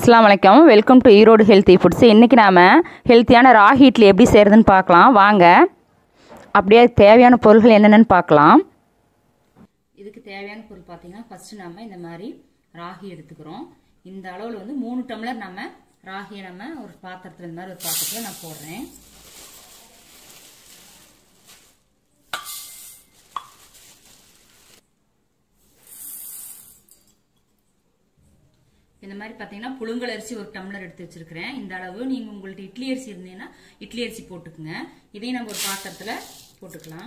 அஸ்லாம் வலைக்கம் welcome to Erode healthy foods இன்றைக்கி நாம் ஹெல்த்தியான ராகி இட்லி எப்படி செய்கிறதுன்னு பார்க்கலாம் வாங்க அப்படியே அதுக்கு தேவையான பொருட்கள் என்னென்னு பார்க்கலாம் இதுக்கு தேவையான பொருள் பார்த்தீங்கன்னா ஃபஸ்ட்டு நம்ம இந்த மாதிரி ராகி எடுத்துக்கிறோம் இந்த அளவில் வந்து மூணு டம்ளர் நம்ம ராகியை நம்ம ஒரு பாத்திரத்தில் இந்த மாதிரி ஒரு பாத்திரத்தில் நான் போடுறேன் இந்த மாதிரி பார்த்தீங்கன்னா புழுங்கல் அரிசி ஒரு டம்ளர் எடுத்து வச்சிருக்கிறேன் இந்த அளவு நீங்கள் உங்கள்ட்ட இட்லி அரிசி இருந்தீங்கன்னா இட்லி அரிசி போட்டுக்குங்க இதையும் நம்ம ஒரு பாத்திரத்தில் போட்டுக்கலாம்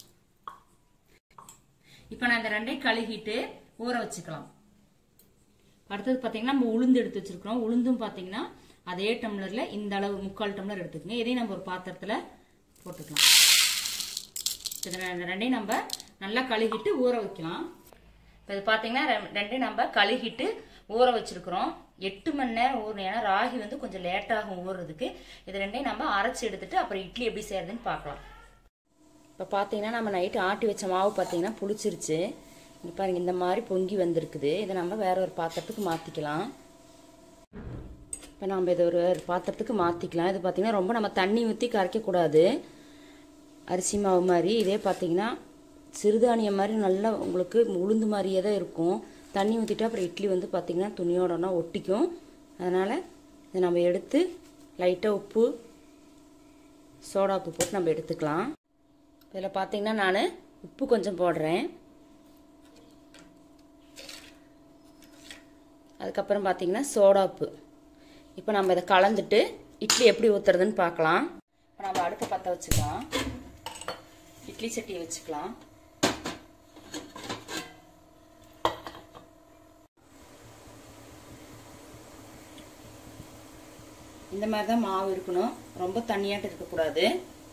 இப்போ நான் இந்த ரெண்டையும் கழுகிட்டு ஊற வச்சுக்கலாம் அடுத்தது பார்த்தீங்கன்னா நம்ம உளுந்து எடுத்து வச்சிருக்கிறோம் உளுந்தும் பார்த்தீங்கன்னா அதே டம்ளரில் இந்த அளவு முக்கால் டம்ளர் எடுத்துக்கங்க இதையும் நம்ம ஒரு பாத்திரத்தில் போட்டுக்கலாம் இது ரெண்டையும் நம்ம நல்லா கழுகிட்டு ஊற வைக்கலாம் இப்போ இது பார்த்தீங்கன்னா ரெண்டையும் நம்ம கழுகிட்டு ஊற வச்சிருக்கிறோம் எட்டு மணி நேரம் ஊறணும் ஏன்னா ராகி வந்து கொஞ்சம் லேட்டாகும் ஊறுறதுக்கு இது ரெண்டையும் நம்ம அரைச்சி எடுத்துட்டு அப்புறம் இட்லி எப்படி செய்யறதுன்னு பார்க்கலாம் இப்போ பார்த்தீங்கன்னா நம்ம நைட்டு ஆட்டி வச்ச மாவு பார்த்தீங்கன்னா புளிச்சிருச்சு இங்கே பாருங்க இந்த மாதிரி பொங்கி வந்திருக்குது இதை நம்ம வேற ஒரு பாத்திரத்துக்கு மாற்றிக்கலாம் இப்போ நம்ம இதை ஒரு பாத்திரத்துக்கு மாற்றிக்கலாம் இது பார்த்தீங்கன்னா ரொம்ப நம்ம தண்ணி ஊற்றி கரைக்கக்கூடாது அரிசி மாவு மாதிரி இதே பார்த்தீங்கன்னா சிறுதானியம் மாதிரி நல்லா உங்களுக்கு உளுந்து மாதிரியே தான் இருக்கும் தண்ணி ஊற்றிட்டு அப்புறம் இட்லி வந்து பார்த்திங்கன்னா துணியோடனா ஒட்டிக்கும் அதனால் இதை நம்ம எடுத்து லைட்டாக உப்பு சோடா உப்பு போட்டு நம்ம எடுத்துக்கலாம் இதில் பார்த்திங்கன்னா நான் உப்பு கொஞ்சம் போடுறேன் அதுக்கப்புறம் பார்த்திங்கன்னா சோடா உப்பு இப்போ நம்ம இதை கலந்துட்டு இட்லி எப்படி ஊற்றுறதுன்னு பார்க்கலாம் இப்போ நம்ம அடுப்பை பற்ற வச்சுக்கலாம் இட்லி சட்டியை வச்சுக்கலாம் இந்த மாதிரி தான் மாவு இருக்கணும் ரொம்ப தண்ணியாட்டு இருக்கக்கூடாது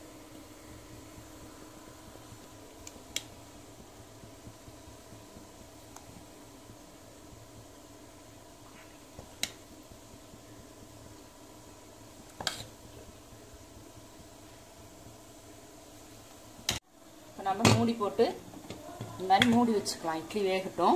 இப்போ நம்ம மூடி போட்டு இந்த மாதிரி மூடி வச்சுக்கலாம் இட்லி வேகட்டும்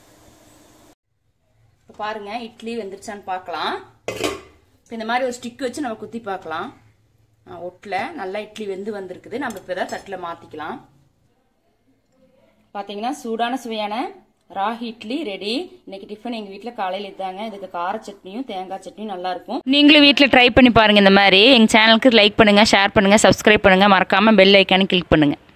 இப்போ பாருங்க இட்லி வெந்துருச்சான்னு பார்க்கலாம் இப்போ இந்த மாதிரி ஒரு ஸ்டிக் வச்சு நம்ம குத்தி பார்க்கலாம் ஒட்டில் நல்லா இட்லி வெந்து வந்திருக்குது நம்ம இப்போ தான் தட்டில் மாற்றிக்கலாம் பார்த்தீங்கன்னா சூடான சுவையான ராகி இட்லி ரெடி இன்னைக்கு டிஃபன் எங்கள் வீட்டில் காலையில் இதாங்க இதுக்கு கார சட்னியும் தேங்காய் சட்னியும் நல்லா இருக்கும் நீங்களும் வீட்டில் ட்ரை பண்ணி பாருங்கள் இந்த மாதிரி எங்கள் சேனலுக்கு லைக் பண்ணுங்கள் ஷேர் பண்ணுங்கள் சப்ஸ்கிரைப் பண்ணுங்கள் மறக்காமல் பெல் ஐக்கானு கிளிக் பண்ணுங்கள்